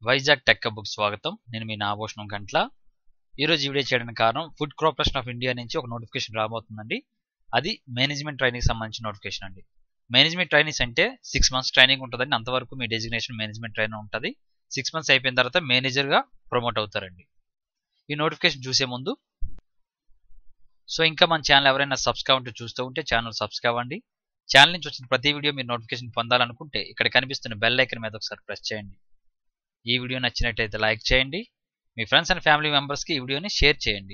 Vizag tech book స్వాగతం నేను మీ నాభూషణం గంట్ల ఈరోజు ఈ వీడియో చేయడానికి కారణం ఫుడ్ కార్పొరేషన్ ఆఫ్ ఇండియా నుంచి ఒక నోటిఫికేషన్ రాబోతుందండి అది మేనేజ్మెంట్ ట్రైనింగ్ సంబంధించిన నోటిఫికేషన్ అండి మేనేజ్మెంట్ ట్రైనింగ్స్ అంటే సిక్స్ మంత్స్ ట్రైనింగ్ ఉంటుందండి అంతవరకు మీ డెసిగ్నేషన్ మేనేజ్మెంట్ ట్రైనింగ్ ఉంటుంది సిక్స్ మంత్స్ అయిపోయిన తర్వాత మేనేజర్గా ప్రమోట్ అవుతారండి ఈ నోటిఫికేషన్ చూసే ముందు సో ఇంకా మన ఛానల్ ఎవరైనా సబ్స్క్రైబ్ ఉంటే చూస్తూ ఉంటే ఛానల్ సబ్స్క్రైబ్ అవ్వండి ఛానల్ నుంచి వచ్చిన ప్రతి వీడియో మీరు నోటిఫికేషన్ పొందాలనుకుంటే ఇక్కడ కనిపిస్తున్న బెల్ ఐకన్ మీద ఒకసారి ప్రెస్ చేయండి ఈ వీడియో నచ్చినట్టయితే లైక్ చేయండి మీ ఫ్రెండ్స్ అండ్ ఫ్యామిలీ మెంబర్స్కి ఈ వీడియోని షేర్ చేయండి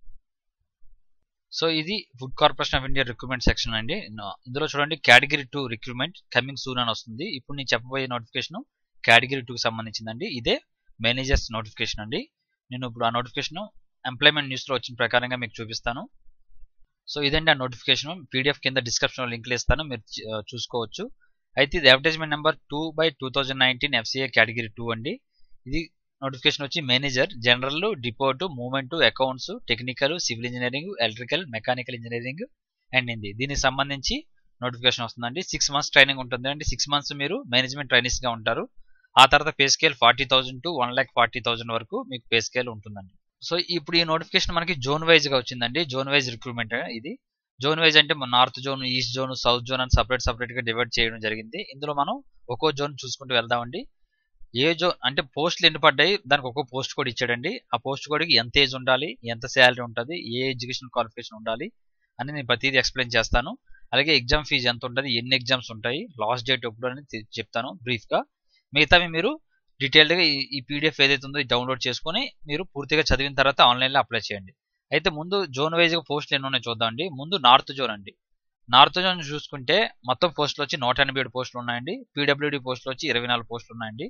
సో ఇది food corporation of India recruitment section అండి ఇందులో చూడండి category two recruitment coming soon అని వస్తుంది ఇప్పుడు నేను చెప్పబోయే నోటిఫికేషన్ కేటగిరీ టూకి సంబంధించిందండి ఇదే మేనేజర్స్ నోటిఫికేషన్ అండి నేను ఇప్పుడు ఆ నోటిఫికేషన్ ఎంప్లాయ్మెంట్ న్యూస్లో వచ్చిన ప్రకారంగా మీకు చూపిస్తాను సో ఇదండి ఆ నోటిఫికేషన్ పీడిఎఫ్ కింద డిస్క్రిప్షన్లో లింక్లు ఇస్తాను మీరు చూసుకోవచ్చు అయితే ఇది advertisement number two by two thousand nineteen FCA category two అండి ఇది నోటిఫికేషన్ వచ్చి manager general depot movement accounts technical civil engineering electrical mechanical engineering and ఇది దీనికి సంబంధించి నోటిఫికేషన్ వస్తుందండి సిక్స్ మంత్స్ ట్రైనింగ్ ఉంటుంది అండి సిక్స్ మంత్స్ మీరు మేనేజ్మెంట్ ట్రైనింగ్స్గా ఉంటారు ఆ తర్వాత pay scale forty thousand to one lakh forty thousand వరకు మీకు పే స్కేల్ ఉంటుందండి సో ఇప్పుడు ఈ నోటిఫికేషన్ మనకి జోన్ వైజ్గా వచ్చిందండి జోన్ వైజ్ రిక్రూట్మెంట్ ఇది జోన్ వైజ్ అంటే north zone east zone south zone అని సపరేట్ సపరేట్గా డివైడ్ చేయడం జరిగింది ఇందులో మనం ఒక్కో జోన్ చూసుకుంటూ వెళ్దామండి ఏ జోన్ అంటే పోస్టులు ఎన్ని పడ్డాయి దానికి ఒక్కో పోస్ట్ కోడ్ ఇచ్చాడండి ఆ పోస్ట్ కోడ్కి ఎంత ఏజ్ ఉండాలి ఎంత శాలరీ ఉంటుంది ఏ ఎడ్యుకేషన్ క్వాలిఫికేషన్ ఉండాలి అని నేను ప్రతిదీ ఎక్స్ప్లెయిన్ చేస్తాను అలాగే ఎగ్జామ్ ఫీజు ఎంత ఉంటుంది ఎన్ని ఎగ్జామ్స్ ఉంటాయి లాస్ట్ డేట్ ఎప్పుడు అని చెప్తాను బ్రీఫ్గా మిగతావి మీరు డీటెయిల్డ్గా ఈ పీడిఎఫ్ ఏదైతే ఉందో డౌన్లోడ్ చేసుకొని మీరు పూర్తిగా చదివిన తర్వాత ఆన్లైన్లో అప్లై చేయండి అయితే ముందు జోన్ వైజ్గా పోస్టులు ఎన్ని ఉన్నాయో చూద్దామండి ముందు నార్త్ జోన్ అండి నార్త్ జోన్ చూసుకుంటే మొత్తం పోస్టులు వచ్చి నూట ఎనభై ఏడు పోస్టులు ఉన్నాయండి పీడబ్ల్యూడి పోస్టులు వచ్చి ఇరవై నాలుగు పోస్టులు ఉన్నాయండి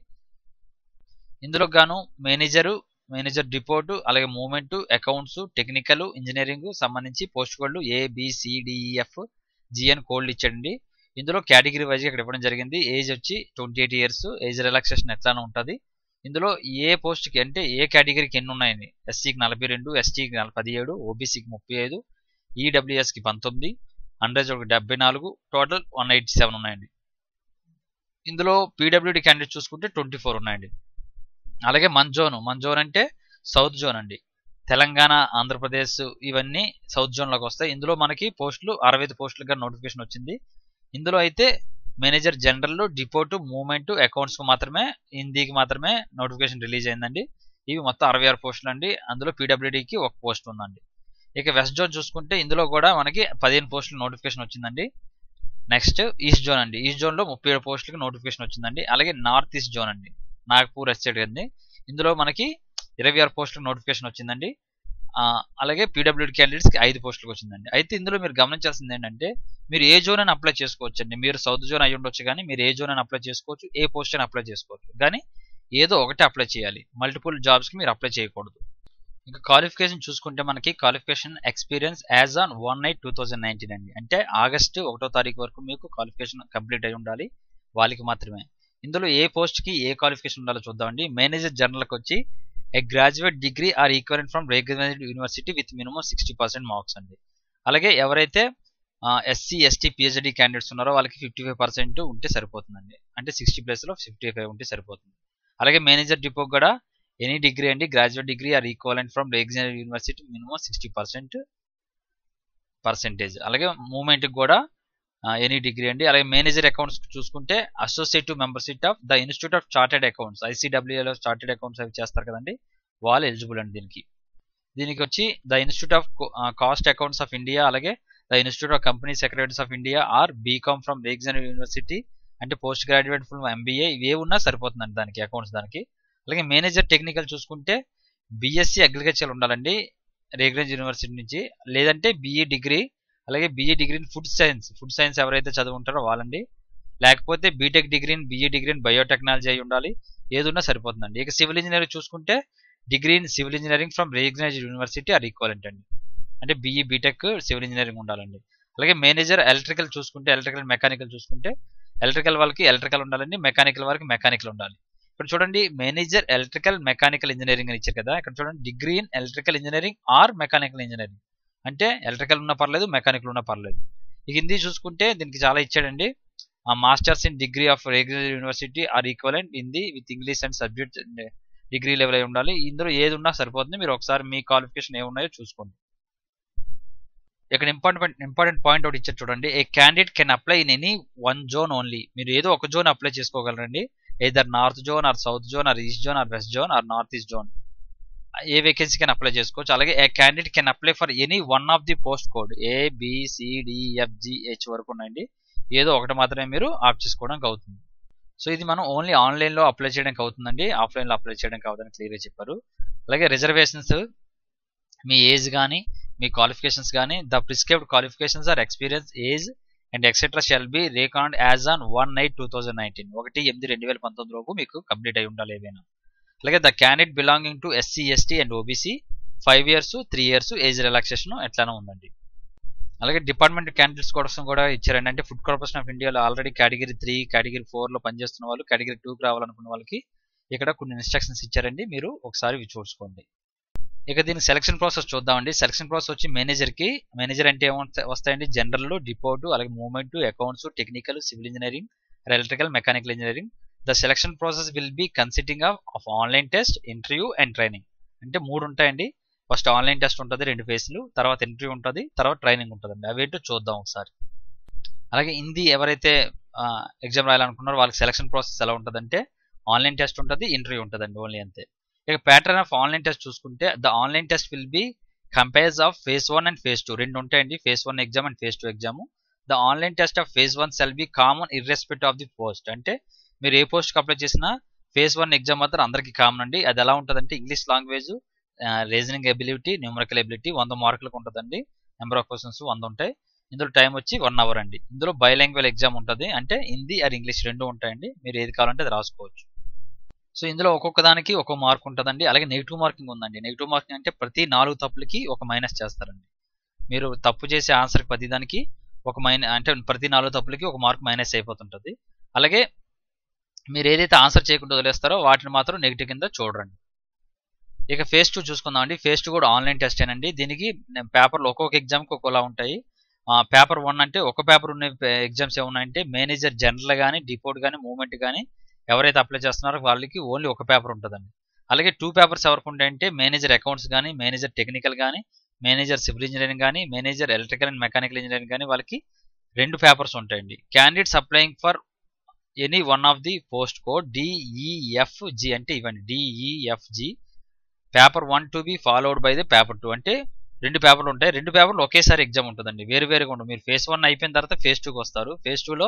ఇందులో గాను మేనేజరు మేనేజర్ రిపోర్టు అలాగే మూవ్మెంట్ అకౌంట్స్ టెక్నికల్ ఇంజనీరింగ్ సంబంధించి పోస్ట్ కోడ్లు ఏబిసిడిఈఎఫ్ జిఎన్ కోడ్లు ఇచ్చాడండి ఇందులో కేటగిరీ వైజ్గా ఇక్కడ ఇవ్వడం జరిగింది ఏజ్ వచ్చి twenty eight years age relaxation ఎట్లానే ఉంటుంది ఇందులో ఏ పోస్ట్కి అంటే ఏ కేటగిరీకి ఎన్ని ఉన్నాయండి ఎస్సీకి నలభై రెండు ఎస్టీకి పదిహేడు ఓబీసీకి ముప్పై ఐదు ఈడబ్ల్యూఎస్కి పంతొమ్మిది అండర్ ఒకటి డెబ్బై నాలుగు టోటల్ వన్ ఎయిటీ సెవెన్ ఉన్నాయండి ఇందులో పీడబ్ల్యూడి క్యాండిడేట్ చూసుకుంటే ట్వంటీ ఫోర్ ఉన్నాయండి అలాగే మన్ జోన్ మన్ జోన్ అంటే సౌత్ జోన్ అండి తెలంగాణ ఆంధ్రప్రదేశ్ ఇవన్నీ సౌత్ జోన్లోకి వస్తాయి ఇందులో మనకి పోస్టులు అరవై ఐదు పోస్టులుగా నోటిఫికేషన్ వచ్చింది ఇందులో అయితే మేనేజర్ జనరల్ డిపోర్టు మూవ్మెంట్ అకౌంట్స్కి మాత్రమే హిందీకి మాత్రమే నోటిఫికేషన్ రిలీజ్ అయిందండి ఇవి మొత్తం అరవై ఆరు పోస్టులు అండి అందులో పీడబ్ల్యూడీకి ఒక పోస్ట్ ఉందండి ఇక వెస్ట్ జోన్ చూసుకుంటే ఇందులో కూడా మనకి పదిహేను పోస్టులు నోటిఫికేషన్ వచ్చిందండి నెక్స్ట్ ఈస్ట్ జోన్ అండి ఈస్ట్ జోన్లో ముప్పై ఏడు పోస్టులకి నోటిఫికేషన్ వచ్చిందండి అలాగే నార్త్ ఈస్ట్ జోన్ అండి నాగ్పూర్ ఎస్టేట్ అండి ఇందులో మనకి ఇరవై ఆరు పోస్టులకు నోటిఫికేషన్ వచ్చిందండి అలాగే పీడబ్ల్యూడి క్యాండిడేట్స్కి ఐదు పోస్టులకు వచ్చిందండి అయితే ఇందులో మీరు గమనించాల్సింది ఏంటంటే మీరు ఏ జోన్ అని అప్లై చేసుకోవచ్చు అండి మీరు సౌత్ జోన్ అయి ఉండొచ్చు కానీ మీరు ఏ జోన్ అని అప్లై చేసుకోవచ్చు ఏ పోస్ట్ అని అప్లై చేసుకోవచ్చు కానీ ఏదో ఒకటి అప్లై చేయాలి మల్టిపుల్ జాబ్స్కి మీరు అప్లై చేయకూడదు ఇంకా క్వాలిఫికేషన్ చూసుకుంటే మనకి qualification experience as on one eight two thousand nineteen అండి అంటే ఆగస్టు ఒకటో తారీఖు వరకు మీకు క్వాలిఫికేషన్ కంప్లీట్ అయి ఉండాలి వాళ్ళకి మాత్రమే ఇందులో ఏ పోస్ట్కి ఏ క్వాలిఫికేషన్ ఉండాలో చూద్దామండి మేనేజర్ జనరల్కి వచ్చి a graduate degree or equivalent from recognised university with minimum sixty percent marks అండి అలాగే ఎవరైతే ఎస్సీ ఎస్టీ పిహెచ్డి క్యాండిడేట్స్ ఉన్నారో వాళ్ళకి ఫిఫ్టీ ఫైవ్ పర్సెంట్ ఉంటే సరిపోతుందండి అంటే సిక్స్టీ ప్లస్లో ఫిఫ్టీ ఫైవ్ ఉంటే సరిపోతుంది అలాగే మేనేజర్ డిపో కూడా ఎనీ డిగ్రీ అండి graduate degree or equivalent from recognised university minimum sixty percent percentage అలాగే మూమెంట్కి కూడా ఎనీ డిగ్రీ అండి అలాగే మేనేజర్ అకౌంట్స్ చూసుకుంటే associative membership of the institute of chartered accounts ఐసీడబ్ల్యూఏలో చార్టెడ్ అకౌంట్స్ అవి చేస్తారు కదండి వాళ్ళు ఎలిజిబుల్ అండి దీనికి దీనికి వచ్చి the institute of cost accounts of India అలాగే the institute of company secretaries of India or BCom from regional university అంటే పోస్ట్ గ్రాడ్యుయేట్ ఫ్రమ్ ఎంబీఏ ఇవే ఉన్నా సరిపోతుందండి దానికి అకౌంట్స్ దానికి అలాగే మేనేజర్ టెక్నికల్ చూసుకుంటే బీఎస్సీ అగ్రికల్చర్ ఉండాలండి రేగ్రెంజ్ యూనివర్సిటీ నుంచి లేదంటే బీఈ డిగ్రీ అలాగే BE degree in food science food science ఎవరైతే చదువుంటారో వాళ్ళండి లేకపోతే BTech degree in BE degree in biotechnology అయి ఉండాలి ఏదున్నా సరిపోతుందండి ఇక సివిల్ ఇంజనీరింగ్ చూసుకుంటే degree in civil engineering from recognised university or equivalent అండి అంటే బీఈ బీటెక్ సివిల్ ఇంజనీరింగ్ ఉండాలండి అలాగే మేనేజర్ ఎలక్ట్రికల్ చూసుకుంటే ఎలక్ట్రికల్ మెకానికల్ చూసుకుంటే ఎలక్ట్రికల్ వాళ్ళకి ఎలక్ట్రికల్ ఉండాలండి మెకానికల్ వాళ్ళకి మెకానికల్ ఉండాలి ఇక్కడ చూడండి మేనేజర్ ఎలక్ట్రికల్ మెకానికల్ ఇంజనీరింగ్ అని ఇచ్చారు కదా ఇక్కడ చూడండి degree in electrical engineering or mechanical engineering అంటే ఎలక్ట్రికల్ ఉన్నా పర్లేదు మెకానికల్ ఉన్నా పర్లేదు ఇక హిందీ చూసుకుంటే దీనికి చాలా ఇచ్చాడండి masters in degree of regular university or equivalent in the with English and subject degree level అయి ఉండాలి ఇందులో ఏది ఉన్నా సరిపోతుంది మీరు ఒకసారి మీ క్వాలిఫికేషన్ ఏమున్నాయో చూసుకోండి ఇక్కడ ఇంపార్టెంట్ ఇంపార్టెంట్ పాయింట్ ఒకటి ఇచ్చారు చూడండి a candidate can apply in any one zone only మీరు ఏదో ఒక జోన్ అప్లై చేసుకోగలరండి either north zone or south zone or east zone or west zone or north east zone a vacancy can apply చేసుకోవచ్చు అలాగే a candidate can apply for any one of the post code A H వరకు ఉన్నాయండి ఏదో ఒకటి మాత్రమే మీరు ఆప్ చేసుకోవడానికి అవుతుంది సో ఇది మనం ఓన్లీ ఆన్లైన్లో అప్లై చేయడానికి అవుతుందండి ఆఫ్లైన్లో అప్లై చేయడానికి అవుతుందని క్లియర్గా చెప్పారు అలాగే రిజర్వేషన్స్ మీ ఏజ్ కానీ మీ క్వాలిఫికేషన్స్ కానీ the prescribed qualifications or experience age and etcetera shall be record as on one eight two thousand nineteen ఒకటి ఎనిమిది రెండు వేల పంతొమ్మిది లోపు మీకు కంప్లీట్ అయి ఉండాలి ఏదైనా అలాగే the candidate belonging to SC ST and OBC five years three years age relaxation ఎట్లానే ఉందండి అలాగే డిపార్ట్మెంట్ క్యాండిడేట్స్ కోసం కూడా ఇచ్చారండి అంటే ఫుడ్ కార్పొరేషన్ ఆఫ్ ఇండియాలో ఆల్రెడీ కేటగిరీ త్రీ కేటగిరీ ఫోర్లో పనిచేస్తున్న వాళ్ళు కేటగిరీ టూకి రావాలనుకున్న వాళ్ళకి ఇక్కడ కొన్ని ఇన్స్ట్రక్షన్స్ ఇచ్చారండి మీరు ఒకసారి ఇవి చూసుకోండి ఇక దీని సెలక్షన్ ప్రాసెస్ చూద్దామండి సెలక్షన్ ప్రాసెస్ వచ్చి మేనేజర్కి మేనేజర్ అంటే ఏమో వస్తాయండి జనరల్ డిపోర్టు అలాగే movement accounts technical civil engineering electrical mechanical engineering the selection process will be consisting of of online test interview and training అంటే మూడు ఉంటాయండి ఫస్ట్ ఆన్లైన్ టెస్ట్ ఉంటుంది రెండు ఫేజ్లు తర్వాత ఇంటర్వ్యూ ఉంటుంది తర్వాత ట్రైనింగ్ ఉంటుందండి అవేంటో చూద్దాం ఒకసారి అలాగే హిందీ ఎవరైతే ఎగ్జామ్ రాయాలనుకున్నారో వాళ్ళకి సెలక్షన్ ప్రాసెస్ ఎలా ఉంటుందంటే ఆన్లైన్ టెస్ట్ ఉంటుంది ఇంటర్వ్యూ ఉంటుందండి ఓన్లీ అంతే ఇక ప్యాటర్న్ ఆఫ్ ఆన్లైన్ టెస్ట్ చూసుకుంటే the online test will be compares of phase one and phase two రెండు ఉంటాయండి phase one exam and phase two exam the online test of phase one shall be common irrespective of the post అంటే మీరు ఏ పోస్ట్కి apply చేసినా phase one exam మాత్రం అందరికీ common అండి అది ఎలా ఉంటుందంటే English language reasoning ability numerical ability వంద మార్కులకు ఉంటుందండి నెంబర్ ఆఫ్ క్వశ్చన్స్ వంద ఉంటాయి ఇందులో టైం వచ్చి వన్ అవర్ అండి ఇందులో బైలాంగ్వేజ్ ఎగ్జామ్ ఉంటుంది అంటే హిందీ ఆర్ ఇంగ్లీష్ రెండు ఉంటాయండి మీరు ఏది కావాలంటే అది రాసుకోవచ్చు సో ఇందులో ఒక్కొక్క దానికి ఒక్కో మార్క్ ఉంటుందండి అలాగే నెగిటివ్ మార్కింగ్ ఉందండి నెగిటివ్ మార్కింగ్ అంటే ప్రతి నాలుగు తప్పులకి ఒక మైనస్ చేస్తారండి మీరు తప్పు చేసే ఆన్సర్కి ప్రతి దానికి ఒక మైనస్ అంటే ప్రతి నాలుగు తప్పులకి ఒక మార్క్ మైనస్ అయిపోతుంటుంది అలాగే మీరు ఏదైతే ఆన్సర్ చేయకుండా వదిలేస్తారో వాటిని మాత్రం నెగిటివ్ కింద చూడండి ఇక ఫేజ్ టూ చూసుకుందాం అండి ఫేజ్ టూ కూడా ఆన్లైన్ టెస్ట్ ఏనండి దీనికి పేపర్లు ఒక్కొక్క ఎగ్జామ్కి ఒక్కోలా ఉంటాయి పేపర్ వన్ అంటే ఒక పేపర్ ఉన్న ఎగ్జామ్స్ ఏమున్నాయంటే మేనేజర్ జనరల్ కానీ డిపోర్ట్ కానీ మూవ్మెంట్ కానీ ఎవరైతే అప్లై చేస్తున్నారో వాళ్ళకి ఓన్లీ ఒక పేపర్ ఉంటుందండి అలాగే టూ పేపర్స్ ఎవరికి ఉంటాయంటే మేనేజర్ అకౌంట్స్ కానీ మేనేజర్ టెక్నికల్ కానీ మేనేజర్ సివిల్ ఇంజనీరింగ్ కానీ manager electrical and mechanical engineering కానీ వాళ్ళకి రెండు పేపర్స్ ఉంటాయండి candidates applying for any one of the post code D E F G అంటే ఇవ్వండి D E F G paper one to be followed by the paper two అంటే రెండు పేపర్లు ఉంటాయి రెండు పేపర్లు ఒకేసారి ఎగ్జామ్ ఉంటుందండి వేరు వేరుగా ఉండదు మీరు ఫేజ్ వన్ అయిపోయిన తర్వాత ఫేజ్ టూకి వస్తారు ఫేజ్ టూలో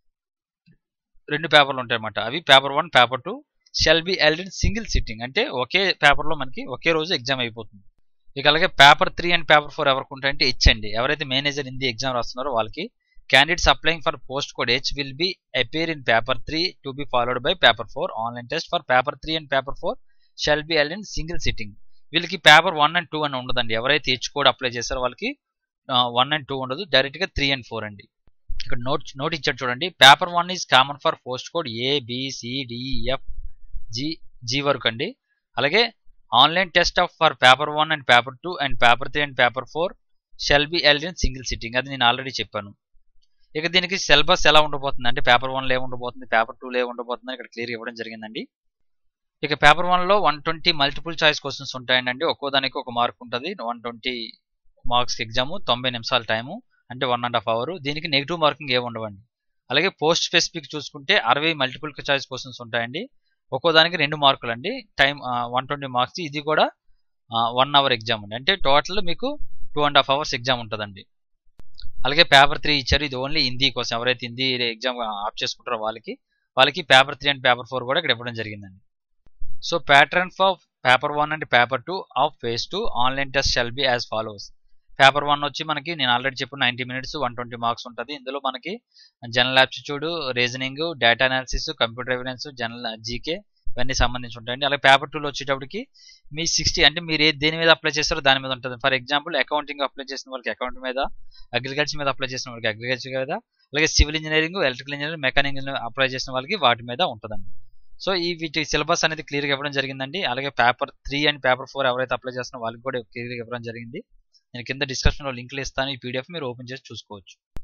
రెండు పేపర్లు ఉంటాయి అన్నమాట అవి paper one paper two shall be held in single sitting అంటే ఒకే పేపర్లో మనకి ఒకే రోజు ఎగ్జామ్ అయిపోతుంది ఇక అలాగే paper three and paper four ఎవరికి ఉంటాయంటే హెచ్ అండి ఎవరైతే మేనేజర్ హిందీ ఎగ్జామ్ రాస్తున్నారో వాళ్ళకి candidates applying for post code H will be appear in paper three to be followed by paper four online test for paper three and paper four shall be held in single sitting వీళ్ళకి paper one and two అని ఉండదండి ఎవరైతే H code apply చేస్తారో వాళ్ళకి one and two ఉండదు డైరెక్ట్గా three and four అండి ఇక్కడ నోట్ నోట్ ఇచ్చాడు చూడండి paper one is common for post code A B C D F G G వరకు అండి అలాగే online test of for paper one and paper two and paper three and paper four shall be held in single sitting అది నేను already చెప్పాను ఇక దీనికి syllabus ఎలా ఉండబోతుంది అంటే పేపర్ వన్లో ఏముండబోతుంది పేపర్ టూలో ఏముండబోతుంది ఇక్కడ క్లియర్ ఇవ్వడం జరిగిందండి ఇక పేపర్ వన్లో one twenty multiple choice questions ఉంటాయండి ఒక్కో దానికి ఒక మార్క్ ఉంటుంది వన్ ట్వంటీ మార్క్స్ ఎగ్జామ్ తొంభై నిమిషాల టైము అంటే వన్ అండ్ హాఫ్ అవర్ దీనికి నెగిటివ్ మార్కింగ్ ఏమి ఉండవండి అలాగే పోస్ట్ స్పెసిఫిక్ చూసుకుంటే అరవై మల్టిపుల్ చాయిస్ క్వశ్చన్స్ ఉంటాయండి ఒక్కో దానికి రెండు మార్కులు అండి టైం వన్ ట్వంటీ మార్క్స్ ఇది కూడా వన్ అవర్ ఎగ్జామ్ అండి అంటే టోటల్ మీకు two and half hours exam ఉంటుందండి అలాగే పేపర్ త్రీ ఇచ్చారు ఇది ఓన్లీ హిందీ కోసం ఎవరైతే హిందీ ఎగ్జామ్ ఆప్ చేసుకుంటారో వాళ్ళకి వాళ్ళకి paper three and paper four కూడా ఇక్కడ ఇవ్వడం జరిగిందండి so pattern for paper one and paper two of phase two online test shall be as follows paper one వచ్చి మనకి నేను ఆల్రెడీ చెప్పిన ninety minutes one twenty marks ఉంటుంది ఇందులో మనకి general aptitude reasoning data analysis computer evidence general GK ఇవన్నీ సంబంధించి ఉంటాయండి అలాగే పేపర్ టూలో వచ్చేటప్పటికి మీ సిక్స్టీ అంటే మీరు ఏ దేని మీద అప్లై చేస్తారో దాని మీద ఉంటుంది ఫర్ ఎగ్జాంపుల్ అకౌంటింగ్ అప్లై చేసిన వాళ్ళకి అకౌంట్ మీద అగ్రికల్చర్ మీద అప్లై చేసిన వాళ్ళకి అగ్రికల్చర్ మీద అలాగే civil engineering electrical engineering mechanic apply చేసిన వాళ్ళకి వాటి మీద ఉంటుందండి సో ఈ వీటి సిలబస్ అనేది క్లియర్గా ఇవ్వడం జరిగిందండి అలాగే paper three and paper four ఎవరైతే అప్లై చేస్తున్నారో వాళ్ళకి కూడా క్లియర్గా ఇవ్వడం జరిగింది నేను కింద డిస్క్రిప్షన్లో లింక్లు ఇస్తాను ఈ పీడిఎఫ్ మీరు ఓపెన్ చేసి చూసుకోవచ్చు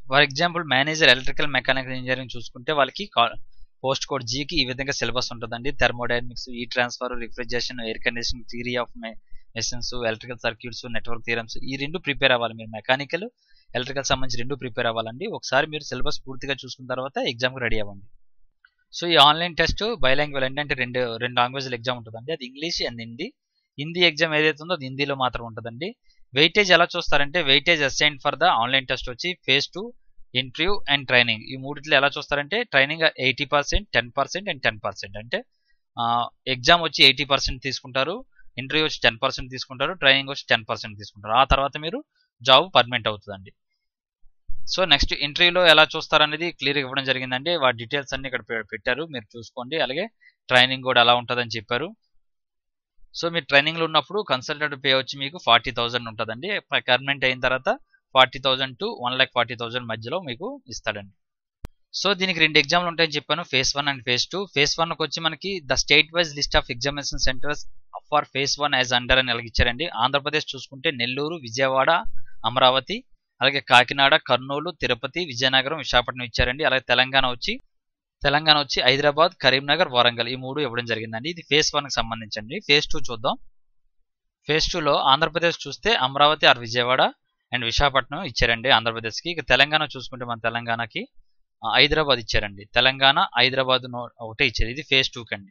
for example manager electrical mechanical engineering చూసుకుంటే వాళ్ళకి పోస్ట్ కోడ్ జీకి ఈ విధంగా సిలబస్ ఉంటుందండి థర్మోడైనమిక్స్ ఈ transfer refrigeration air conditioning theory of machines electrical circuits network theorems ఈ రెండు ప్రిపేర్ అవ్వాలి మీరు మెకానికల్ ఎలక్ట్రికల్ సంబంధించి రెండు ప్రిపేర్ అవ్వాలండి ఒకసారి మీరు సిలబస్ పూర్తిగా చూసుకున్న తర్వాత ఎగ్జామ్కి రెడీ అవ్వండి సో ఈ ఆన్లైన్ టెస్ట్ బైలాంగ్వేజ్ అంటే రెండు రెండు లాంగ్వేజ్ల ఎగ్జామ్ ఉంటుందండి అది English and Hindi Hindi exam ఏదైతే ఉందో అది హిందీలో మాత్రం ఉంటుందండి వెయిటేజ్ ఎలా చూస్తారంటే weightage assign for the online test వచ్చి phase two interview and training ఈ మూడిట్లో ఎలా చూస్తారంటే training eighty percent ten percent and ten percent అంటే ఎగ్జామ్ వచ్చి ఎయిటీ పర్సెంట్ తీసుకుంటారు ఇంటర్వ్యూ వచ్చి టెన్ పర్సెంట్ తీసుకుంటారు ట్రైనింగ్ వచ్చి టెన్ పర్సెంట్ తీసుకుంటారు ఆ తర్వాత మీరు జాబ్ పర్మనెంట్ అవుతుందండి సో నెక్స్ట్ ఇంటర్వ్యూలో ఎలా చూస్తారనేది క్లియర్గా ఇవ్వడం జరిగిందండి వాటి డీటెయిల్స్ అన్ని ఇక్కడ పెట్టారు మీరు చూసుకోండి అలాగే ట్రైనింగ్ కూడా ఎలా ఉంటుందని చెప్పారు సో మీరు ట్రైనింగ్లో ఉన్నప్పుడు కన్సల్టెంట్ పే వచ్చి మీకు ఫార్టీ థౌజండ్ ఉంటుందండి పర్మనెంట్ అయిన తర్వాత forty thousand to one lakh forty thousand మధ్యలో మీకు ఇస్తాడండి సో దీనికి రెండు ఎగ్జామ్లు ఉంటాయని చెప్పాను phase one and phase two phase వన్కి వచ్చి మనకి the state wise list of examination centres for phase one as under అని ఇచ్చారండి ఆంధ్రప్రదేశ్ చూసుకుంటే నెల్లూరు విజయవాడ అమరావతి అలాగే కాకినాడ కర్నూలు తిరుపతి విజయనగరం విశాఖపట్నం ఇచ్చారండి అలాగే తెలంగాణ వచ్చి తెలంగాణ వచ్చి హైదరాబాద్ కరీంనగర్ వరంగల్ ఈ మూడు ఇవ్వడం జరిగిందండి ఇది ఫేస్ వన్కి సంబంధించండి ఫేస్ టూ చూద్దాం ఫేస్ టూలో ఆంధ్రప్రదేశ్ చూస్తే అమరావతి ఆర్ విజయవాడ అండ్ విశాఖపట్నం ఇచ్చారండి ఆంధ్రప్రదేశ్కి ఇక తెలంగాణ చూసుకుంటే మన తెలంగాణకి హైదరాబాద్ ఇచ్చారండి తెలంగాణ హైదరాబాద్ ఒకటే ఇచ్చారు ఇది ఫేజ్ టూకి అండి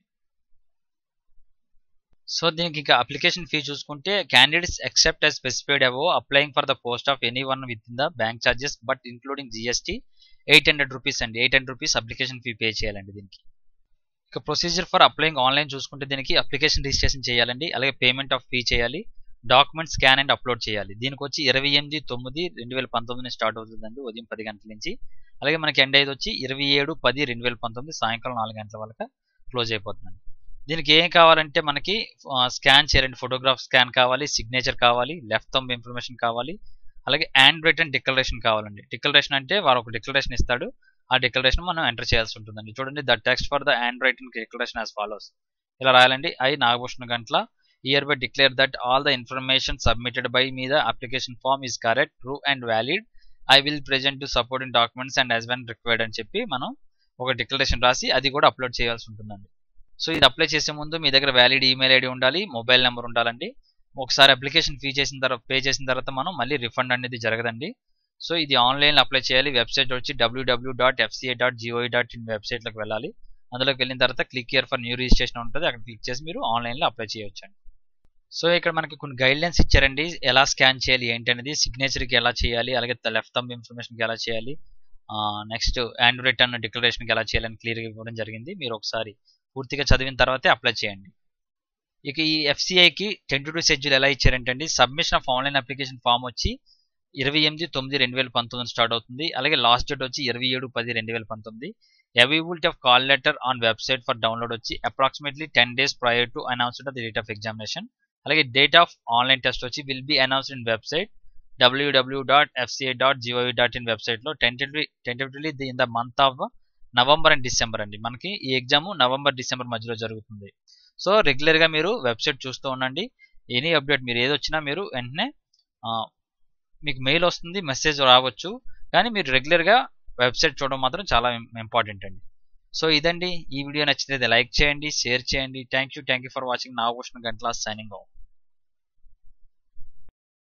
సో దీనికి ఇంకా అప్లికేషన్ ఫీ చూసుకుంటే candidates except as specified above applying for the post of any one with in the bank charges but including GST eight hundred rupees అండి eight hundred rupees application fee pay చేయాలండి దీనికి ఇక procedure for applying online చూసుకుంటే దీనికి application registration చేయాలండి అలాగే payment of fee చేయాలి document scan and upload చేయాలి దీనికి వచ్చి ఇరవై ఎనిమిది తొమ్మిది రెండు వేల పంతొమ్మిది స్టార్ట్ అవుతుందండి ఉదయం పది గంటల నుంచి అలాగే మనకి ఎండ్ అయ్యేది వచ్చి ఇరవై ఏడు పది రెండు వేల పంతొమ్మిది సాయంకాలం నాలుగు గంటల వరకు క్లోజ్ అయిపోతుందండి దీనికి ఏం కావాలంటే మనకి స్కాన్ చేయాలండి ఫోటోగ్రాఫ్ స్కాన్ కావాలి సిగ్నేచర్ కావాలి లెఫ్ట్ థంబ్ ఇన్ఫర్మేషన్ కావాలి అలాగే హ్యాండ్ రిటర్న్ డిక్లరేషన్ కావాలండి డిక్లరేషన్ అంటే వారు ఒక డిక్లరేషన్ ఇస్తాడు ఆ డిక్లరేషన్ మనం ఎంటర్ చేయాల్సి ఉంటుందండి చూడండి the text for the hand writing declaration as follows ఇలా రాయాలండి I Nagabhushana Gantla hereby declare that all the information submitted by me the application form is correct true and valid I will present to supporting documents and as when required అని చెప్పి మనం ఒక declaration రాసి అది కూడా upload చేయాల్సి ఉంటుందండి so ఇది అప్లై చేసే ముందు మీ దగ్గర వ్యాలిడ్ ఈమెయిల్ ఐడి ఉండాలి మొబైల్ నెంబర్ ఉండాలండి ఒకసారి అప్లికేషన్ ఫీ చేసిన తర్వాత పే చేసిన తర్వాత మనం మళ్ళీ రిఫండ్ అనేది జరగదండి సో ఇది ఆన్లైన్లో అప్లై చేయాలి వెబ్సైట్ వచ్చి W W dot F C A dot G O E dot in వెబ్సైట్లోకి వెళ్ళాలి అందులోకి వెళ్ళిన తర్వాత click here for new registration ఉంటుంది అక్కడ క్లిక్ చేసి మీరు ఆన్లైన్లో అప్లై చేయొచ్చండి సో ఇక్కడ మనకి కొన్ని గైడ్ లైన్స్ ఇచ్చారండి ఎలా స్కాన్ చేయాలి ఏంటి అనేది సిగ్నేచర్కి ఎలా చేయాలి అలాగే లెఫ్ట్ థంబ్ ఇన్ఫర్మేషన్కి ఎలా చేయాలి నెక్స్ట్ హ్యాండ్ రిటర్న్ డిక్లరేషన్కి ఎలా చేయాలని క్లియర్గా ఇవ్వడం జరిగింది మీరు ఒకసారి పూర్తిగా చదివిన తర్వాతే అప్లై చేయండి ఇక ఈ ఎఫ్సిఐకి టెంటేటివ్ షెడ్యూల్ ఎలా ఇచ్చారంటే submission of online application form వచ్చి ఇరవై ఎనిమిది తొమ్మిది రెండు వేల పంతొమ్మిది స్టార్ట్ అవుతుంది అలాగే లాస్ట్ డేట్ వచ్చి ఇరవై ఏడు పది రెండు వేల పంతొమ్మిది availability of call letter on website for download వచ్చి approximately ten days prior to announced the date of examination అలాగే డేట్ ఆఫ్ ఆన్లైన్ టెస్ట్ వచ్చి will be announced in website W W dot F C I dot G O V dot in వెబ్సైట్లో tentatively tentatively in the month of November and December అండి మనకి ఈ exam November December మధ్యలో జరుగుతుంది so రెగ్యులర్గా మీరు వెబ్సైట్ చూస్తూ ఉండండి ఎనీ అప్డేట్ మీరు ఏది వచ్చినా మీరు వెంటనే మీకు మెయిల్ వస్తుంది మెసేజ్ రావచ్చు కానీ మీరు రెగ్యులర్గా వెబ్సైట్ చూడడం మాత్రం చాలా ఇంపార్టెంట్ అండి సో ఇదండి ఈ వీడియో నచ్చితే లైక్ చేయండి షేర్ చేయండి thank you thank you for watching Nagabhushan Gantla signing of